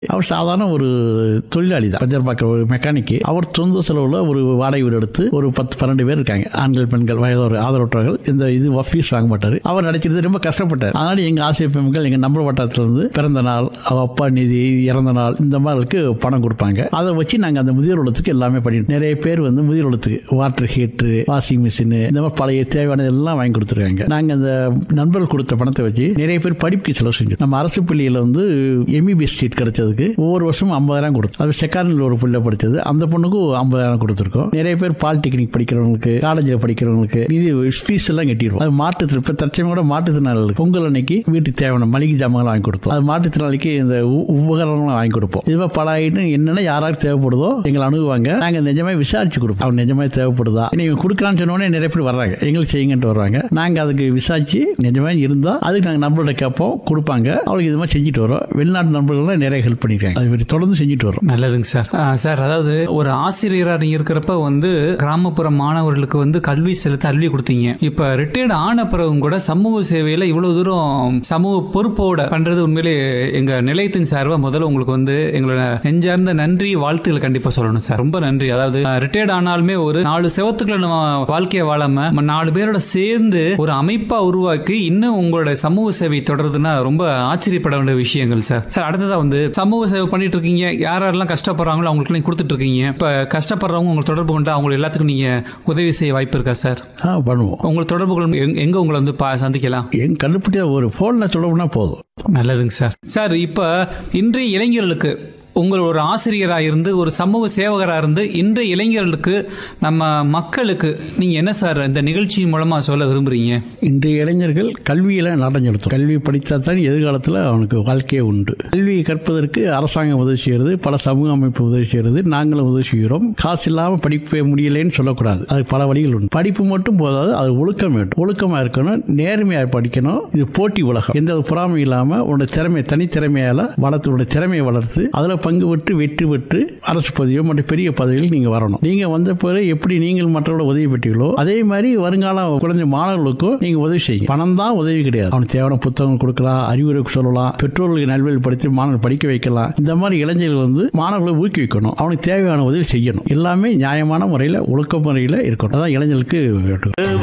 அவர் சாதாரண ஒரு தொழிலாளி தான் பஞ்சர் பார்க்குற ஒரு மெக்கானிக்கு அவர் சொந்த செலவில் ஒரு வாடகை வீடு எடுத்து ஒரு பத்து பன்னெண்டு பேர் இருக்காங்க ஆண்கள் பெண்கள் வயதோர் ஆதரவற்றவர்கள் இந்த இது ஃபீஸ் வாங்க மாட்டார் அவர் நடிக்கிறது ரொம்ப கஷ்டப்பட்டார் அதனால எங்கள் ஆசிரியர் பெண்கள் எங்கள் நம்பர் வட்டாரத்துல இருந்து பிறந்த நாள் அவ அப்பா நிதி இறந்த நாள் இந்த மாதிரிக்கு பணம் கொடுப்பாங்க அதை வச்சு நாங்கள் அந்த முதியோர் இல்லத்துக்கு எல்லாமே பண்ணிட்டோம் நிறைய பேர் வந்து முதியோர் இல்லத்துக்கு வாட்டர் ஹீட்ரு வாஷிங் மிஷின் இந்த மாதிரி பழைய தேவையானது எல்லாம் வாங்கி கொடுத்துருக்காங்க நாங்கள் அந்த நண்பர்கள் கொடுத்த பணத்தை வச்சு நிறைய பேர் படிப்புக்கு செலவு செஞ்சோம் நம்ம அரசு பள்ளியில் வந்து எம்பிபிஎஸ் சீட் கிடைச்சதுக்கு ஒவ்வொரு வருஷமும் ஐம்பதாயிரம் கொடுத்தோம் அது செக்காரில் ஒரு பிள்ளை படிச்சது அந்த பொண்ணுக்கும் ஐம்பதாயிரம் கொடுத்துருக்கோம் நிறைய பேர் பாலிடெக்னிக் படிக்கிறவங்களுக்கு காலேஜில் படிக்கிறவங்களுக்கு இது ஃபீஸ் எல்லாம் கட்டிடுவோம் அது மாற்றுத்திறன் இப்போ தற்சமயம் கூட மாற்றுத்திறனாளிகள் பொங்கல் அன்னைக்கு வீட்டுக்கு தேவையான மளிகை ஜாமான் வாங்கி கொடுத்தோம் அது மாற்றுத்திறனாளிக்கு இந்த உ- உபகரணங்களும் வாங்கி கொடுப்போம் இது மாதிரி பல ஐட்டம் என்னென்ன யாராருக்கு தேவைப்படுதோ எங்களை அணுகுவாங்க நாங்கள் நிஜமே விசாரிச்சு கொடுப்போம் அவங்க நிஜமே தேவைப்படுதா நீங்க கொடுக்கலாம்னு சொன்ன உடனே நிறைய பேர் வர்றாங்க எங்களுக்கு செய்யுங்கன்ட்டு வர்றாங்க நாங்கள் அதுக்கு விசாரிச்சு நிஜமே இருந்தால் அதுக்கு நாங்கள் நண்பர்கள்ட்ட கேட்போம் கொடுப்பாங்க அவங்களுக்கு இது மாதிரி செஞ்சுட்டு வரோம் வெளிநாட்டு நண்பர்கள்லாம் நிறைய ஹெல்ப் பண்ணியிருக்காங்க அது மாதிரி தொடர்ந்து செஞ்சுட்டு வரோம் நல்லதுங்க சார் ஆ, சார் அதாவது ஒரு ஆசிரியராக நீங்க இருக்கிறப்ப வந்து கிராமப்புற மாணவர்களுக்கு வந்து கல்வி செலுத்த அள்ளி கொடுத்தீங்க இப்போ ரிட்டையர்ட் ஆன பிறகும் கூட சமூக சேவையில் இவ்வளவு தூரம் சமூக பொறுப்போட பண்றது உண்மையிலே எங்க நிலையத்தின் சார்பா முதல்ல உங்களுக்கு வந்து எங்களோட நெஞ்சார்ந்த நன்றி வாழ்த்துக்கள் கண்டிப்பா சொல்லணும் சார் ரொம்ப நன்றி அதாவது ரிட்டையர்ட் ஆனாலுமே ஒரு நாலு செவத்துக்குள்ள நம்ம வாழ்க்கையை வாழாம நம்ம நாலு பேரோட சேர்ந்து ஒரு அமைப்பா உருவாக்கி இன்னும் உங்களோட சமூக சேவை தொடருதுன்னா ரொம்ப ஆச்சரியப்பட வேண்டிய விஷயங்கள் சார் சார் அடுத்ததா வந்து சமூக சேவை பண்ணிட்டு இருக்கீங்க யார் யாரெல்லாம் கஷ்டப்படுறாங்களோ அவங்களுக்கு நீங்க கொடுத்துட்டு இருக்கீங்க இப்ப கஷ்டப்படுறவங்க உங்களுக்கு தொடர்பு கொண்டு அவங்க எல்லாத்துக்கும் நீங்க உதவி செய்ய வாய்ப்பு இருக்கா சார் ஆ பண்ணுவோம் உங்கள் தொடர்புகள் எங்க- எங்க உங்களை வந்து பா- சந்திக்கலாம் எங்க கண்டுபிடிச்ச ஒரு ஃபோனில் சொல்லணும்னா போதும் நல்லதுங்க சார் சார் இப்போ இன்றைய இளைஞர்களுக்கு உங்கள் ஒரு ஆசிரியராக இருந்து ஒரு சமூக சேவகராக இருந்து இன்றைய இளைஞர்களுக்கு நம்ம மக்களுக்கு நீங்கள் என்ன சார் இந்த நிகழ்ச்சி மூலமாக சொல்ல விரும்புறீங்க இன்றைய இளைஞர்கள் கல்வியில நாட்டம் செலுத்தும் கல்வி படித்தா தான் எதிர்காலத்தில் அவனுக்கு வாழ்க்கையே உண்டு கல்வியை கற்பதற்கு அரசாங்கம் உதவி செய்கிறது பல சமூக அமைப்பு உதவி செய்கிறது நாங்களும் உதவி செய்கிறோம் காசு இல்லாமல் படிப்பே முடியலைன்னு சொல்லக்கூடாது அது பல வழிகள் உண்டு படிப்பு மட்டும் போதாது அது ஒழுக்கம் வேண்டும் ஒழுக்கமாக இருக்கணும் நேர்மையாக படிக்கணும் இது போட்டி உலகம் எந்த ஒரு பொறாமை இல்லாமல் உன்னோட திறமை தனித்திறமையால் வளர்த்து உன்னோட திறமையை வளர்த்து அதில் பங்கு பெற்று வெற்றி பெற்று அரசு பதவியோ மற்ற பெரிய பதவியில் நீங்கள் வரணும் நீங்கள் வந்த பிறகு எப்படி நீங்கள் மற்றவர்களோட உதவி பெற்றீங்களோ அதே மாதிரி வருங்கால குழந்தை மாணவர்களுக்கும் நீங்கள் உதவி செய்யுங்க பணம் தான் உதவி கிடையாது அவனுக்கு தேவையான புத்தகம் கொடுக்கலாம் அறிவுரை சொல்லலாம் பெற்றோர்களுக்கு நல்வழிப்படுத்தி மாணவர்கள் படிக்க வைக்கலாம் இந்த மாதிரி இளைஞர்கள் வந்து மாணவர்களை ஊக்குவிக்கணும் அவனுக்கு தேவையான உதவி செய்யணும் எல்லாமே நியாயமான முறையில் ஒழுக்க முறையில் இருக்கணும் அதான் இளைஞர்களுக்கு வேண்டும்